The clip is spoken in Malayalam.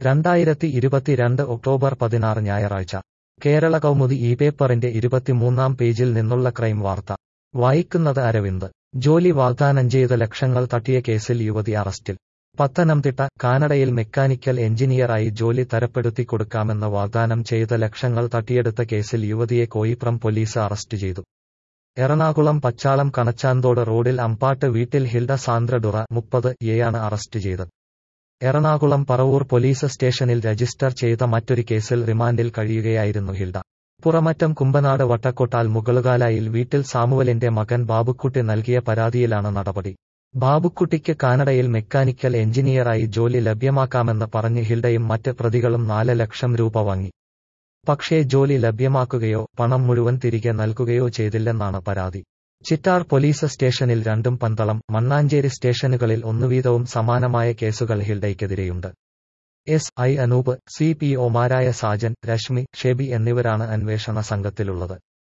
രണ്ടായിരത്തി ഇരുപത്തിരണ്ട് ഒക്ടോബർ പതിനാറ് ഞായറാഴ്ച കേരള കൗമുദി ഈ പേപ്പറിന്റെ ഇരുപത്തിമൂന്നാം പേജിൽ നിന്നുള്ള ക്രൈം വാർത്ത വായിക്കുന്നത് അരവിന്ദ് ജോലി വാഗ്ദാനം ചെയ്ത ലക്ഷങ്ങൾ തട്ടിയ കേസിൽ യുവതി അറസ്റ്റിൽ പത്തനംതിട്ട കാനഡയിൽ മെക്കാനിക്കൽ എഞ്ചിനീയറായി ജോലി തരപ്പെടുത്തി കൊടുക്കാമെന്ന് വാഗ്ദാനം ചെയ്ത ലക്ഷങ്ങൾ തട്ടിയെടുത്ത കേസിൽ യുവതിയെ കോയിപ്രം പോലീസ് അറസ്റ്റ് ചെയ്തു എറണാകുളം പച്ചാളം കണച്ചാന്തോട് റോഡിൽ അമ്പാട്ട് വീട്ടിൽ ഹിൽഡ സാന്ദ്രഡുറ മുപ്പത് എയാണ് അറസ്റ്റ് ചെയ്തത് എറണാകുളം പറവൂർ പോലീസ് സ്റ്റേഷനിൽ രജിസ്റ്റർ ചെയ്ത മറ്റൊരു കേസിൽ റിമാൻഡിൽ കഴിയുകയായിരുന്നു ഹിൽഡ പുറമറ്റം കുമ്പനാട് വട്ടക്കൊട്ടാൽ മുകളുകാലായിൽ വീട്ടിൽ സാമുവലിന്റെ മകൻ ബാബുക്കുട്ടി നൽകിയ പരാതിയിലാണ് നടപടി ബാബുക്കുട്ടിക്ക് കാനഡയിൽ മെക്കാനിക്കൽ എഞ്ചിനീയറായി ജോലി ലഭ്യമാക്കാമെന്ന് പറഞ്ഞ് ഹിൽഡയും മറ്റ് പ്രതികളും നാല് ലക്ഷം രൂപ വാങ്ങി പക്ഷേ ജോലി ലഭ്യമാക്കുകയോ പണം മുഴുവൻ തിരികെ നൽകുകയോ ചെയ്തില്ലെന്നാണ് പരാതി ചിറ്റാർ പോലീസ് സ്റ്റേഷനിൽ രണ്ടും പന്തളം മണ്ണാഞ്ചേരി സ്റ്റേഷനുകളിൽ ഒന്നുവീതവും സമാനമായ കേസുകൾ ഹിൽഡയ്ക്കെതിരെയുണ്ട് S I Anoop C P ഒമാരായ സാജൻ രശ്മി ഷെബി എന്നിവരാണ് അന്വേഷണ സംഘത്തിലുള്ളത്